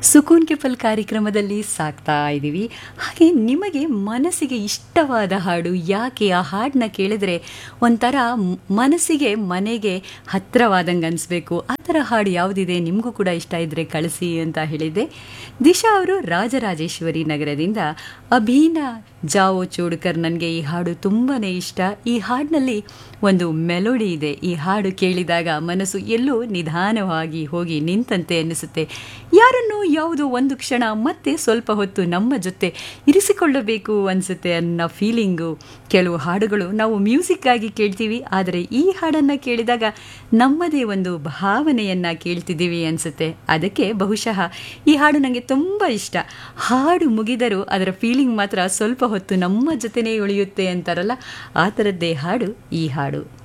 ಸುಕೂನ್ K ಪಲ್ ಕಾರ್ಯಕ್ರಮದಲ್ಲಿ ಸಾಕ್ತಾ ಇದ್ದೀವಿ ಹಾಗೆ ನಿಮಗೆ ಮನಸ್ಸಿಗೆ ಇಷ್ಟವಾದ ಹಾಡು ಯಾಕೆ ಆ ಹಾಡನ್ನ ಕೇಳಿದ್ರೆ ಒಂಥರ ಮ್- ಮನಸ್ಸಿಗೆ ಮನೆಗೆ ಹತ್ತಿರವಾದಂಗೆ ಅನಿಸ್ಬೇಕು ಆ ಥರ ಹಾಡು ಯಾವುದಿದೆ ನಿಮಗೂ ಕೂಡ ಇಷ್ಟ ಇದ್ದರೆ ಕಳಿಸಿ ಅಂತ ಹೇಳಿದ್ದೆ ದಿಶಾ ಅವರು ರಾಜರಾಜೇಶ್ವರಿ ನಗರದಿಂದ ಅಭೀನ ಜಾವೋ ಚೋಡ್ಕರ್ ನನಗೆ ಈ ಹಾಡು ತುಂಬಾ ಇಷ್ಟ ಈ ಹಾಡಿನಲ್ಲಿ ಒಂದು ಮೆಲೋಡಿ ಇದೆ ಈ ಹಾಡು ಕೇಳಿದಾಗ ಮನಸ್ಸು ಎಲ್ಲೋ ನಿಧಾನವಾಗಿ ಹೋಗಿ ನಿಂತಂತೆ ಅನ್ನಿಸುತ್ತೆ ಯಾರನ್ನು ಯಾವುದೋ ಒಂದು ಕ್ಷಣ ಮತ್ತೆ ಸ್ವಲ್ಪ ಹೊತ್ತು ನಮ್ಮ ಜೊತೆ ಇರಿಸಿಕೊಳ್ಳಬೇಕು ಅನಿಸುತ್ತೆ ಅನ್ನೋ ಫೀಲಿಂಗು ಕೆಲವು ಹಾಡುಗಳು ನಾವು ಮ್ಯೂಸಿಕ್ಗಾಗಿ ಕೇಳ್ತೀವಿ ಆದರೆ ಈ ಹಾಡನ್ನು ಕೇಳಿದಾಗ ನಮ್ಮದೇ ಒಂದು ಭಾವನೆಯನ್ನು ಕೇಳ್ತಿದ್ದೀವಿ ಅನಿಸುತ್ತೆ ಅದಕ್ಕೆ ಬಹುಶಃ ಈ ಹಾಡು ನನಗೆ ತುಂಬ ಇಷ್ಟ ಹಾಡು ಮುಗಿದರೂ ಅದರ ಫೀಲಿಂಗ್ ಮಾತ್ರ ಸ್ವಲ್ಪ ಹೊತ್ತು ನಮ್ಮ ಜೊತೆನೇ ಉಳಿಯುತ್ತೆ ಅಂತಾರಲ್ಲ ಆ ಥರದ್ದೇ ಹಾಡು ಈ ಹಾಡು